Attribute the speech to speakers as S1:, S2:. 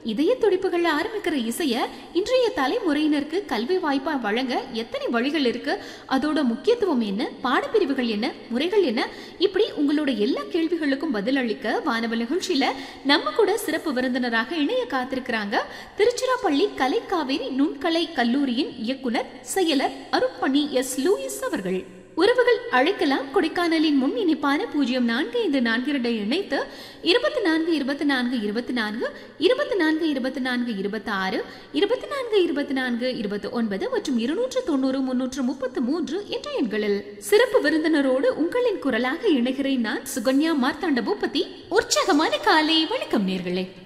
S1: இதய துடிப்புகள் ஆரம்பிக்கிற இசைய இன்றைய தலைமுறையினருக்கு கல்வி வாய்ப்பா வழங்க எத்தனை வழிகள் இருக்கு அதோட முக்கியத்துவம் என்ன பாடப்பிரிவுகள் என்ன முறைகள் என்ன இப்படி உங்களோட எல்லா கேள்விகளுக்கும் பதிலளிக்க வானவ நிகழ்ச்சியில நம்ம கூட சிறப்பு விருந்தினராக இணைய காத்திருக்கிறாங்க திருச்சிராப்பள்ளி கலை காவேரி நுண்கலை கல்லூரியின் இயக்குனர் செயலர் அருட்பணி எஸ் லூயிஸ் அவர்கள் உறவுகள் அழைக்கலாம் கொடைக்கானலின் முன் இணைப்பான பூஜ்ஜியம் நான்கு ஐந்து நான்கு இரண்டை இணைத்து இருபத்தி நான்கு இருபத்தி நான்கு இருபத்தி நான்கு இருபத்தி நான்கு இருபத்தி நான்கு இருபத்தி ஆறு இருபத்தி நான்கு இருபத்தி நான்கு இருபத்தி ஒன்பது மற்றும் இருநூற்று தொண்ணூறு முன்னூற்று முப்பத்து மூன்று என்ற எண்களில் சிறப்பு விருந்தினரோடு உங்களின் குரலாக இணைகிறேன் நான் சுகன்யா மார்த்தாண்ட பூபதி உற்சாகமான காலை வணக்கம் நேர்களே